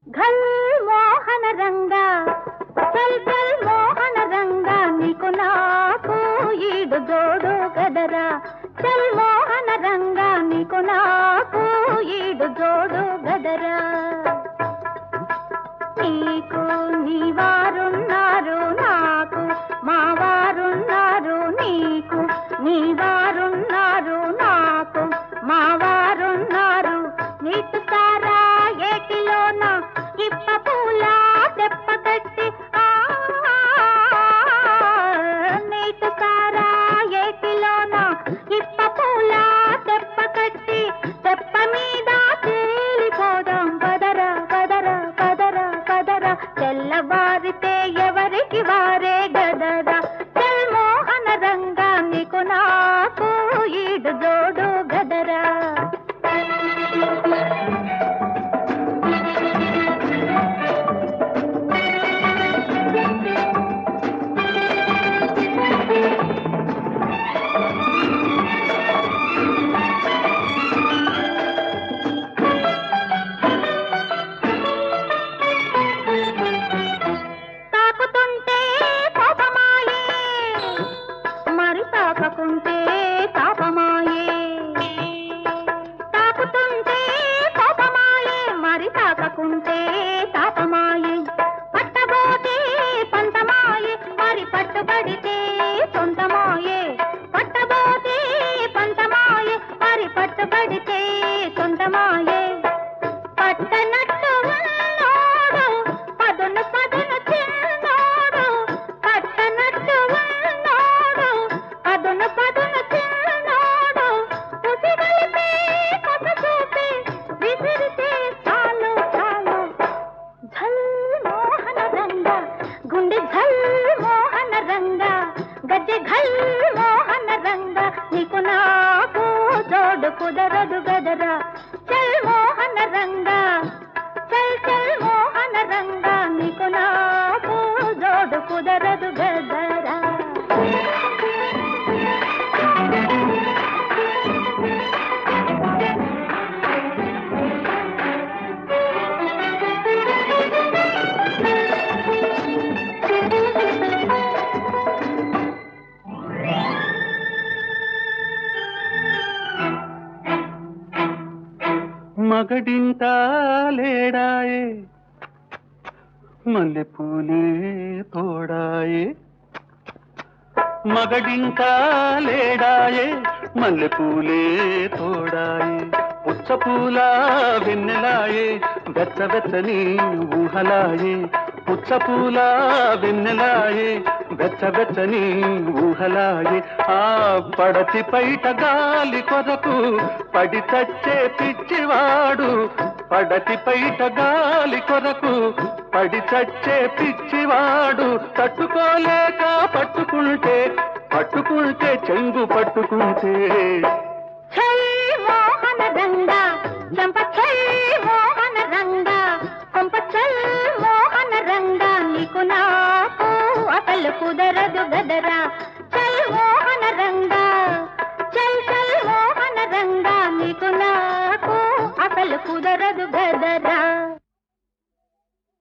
ఘల్ మోహన రంగా చల్ చల్ మోహన రంగా నీకు నాకు ఈడు జోడు గదరా చల్ మోహన రంగా నీకు నాకు ఈడు జోడు గదరా నీకు నీ వారున్నారు నాకు మా వారున్నారు నీకు నీ వారున్నారు నాకు మా వారున్నారు నీకు తారా ఏటిలోన ఇప్ప పూల తెప్ప కట్టి ఆ నీకు తారా ఏటిలోన ఇప్ప పూల తెప్ప కట్టి తెప్ప మీద తేలిపోదాం పదరా పదరా పదరా పదరా తెల్లవారితే ఎవరికి వారే గదరా మోహన రంగా నీకు నాకు ఈడు జోడు గదరా తాకుతుంటే కోపమాయే మరి తాకకుంటే తాపమాయే తాకుతుంటే కోపమాయే మరి తాకకుంటే తాపమాయే పట్టబోతే పంతమాయే మరి పట్టుబడితే సొంతమాయే పట్టబోతే పంతమాయే మరి పట్టుబడితే సొంతమాయే పట్టనట్టు ఉన్నోడు పదును పదును చిన్నోడు పట్టనట్టు ఉన్నోడు పదును పదును చిన్నోడు ఉసిగలిపే కొస చూపే విసిరితే చాలు చాలు ఝల్ మోహన రంగ గుండె ఝల్ మోహన రంగ గజ్జె ఘల్ మోహన రంగ నీకు నాకు జోడు కుదరదు గదరా చల్ మోహన రంగ చల్ చల్ మోహన రంగ నీకు నాకు జోడు కుదరదు గదరా మగడింట లేడాయే మల్లెపూలే తోడాయే మగడింట లేడాయే మల్లెపూలే తోడాయే పుచ్చపూల వెన్నెలాయే వెచ్చవెచ్చని ఊహలాయే పుచ్చపూల వెన్నెలాయే వెచ్చవెచ్చని ఊహలాయే ఆ పడతి పైట గాలి కొరకు పడి చచ్చే పిచ్చివాడు పడతి పైట గాలి కొరకు పడి చచ్చే పిచ్చివాడు తట్టుకోలేక పట్టుకుంటే పట్టుకుంటే చెంగు పట్టుకుంటే ఛల్ మోహన రంగ చంప ఛల్ మోహన రంగ కొంప ఛల్ మోహన రంగ నీకు నాకు అసలు కుదరదు గదరా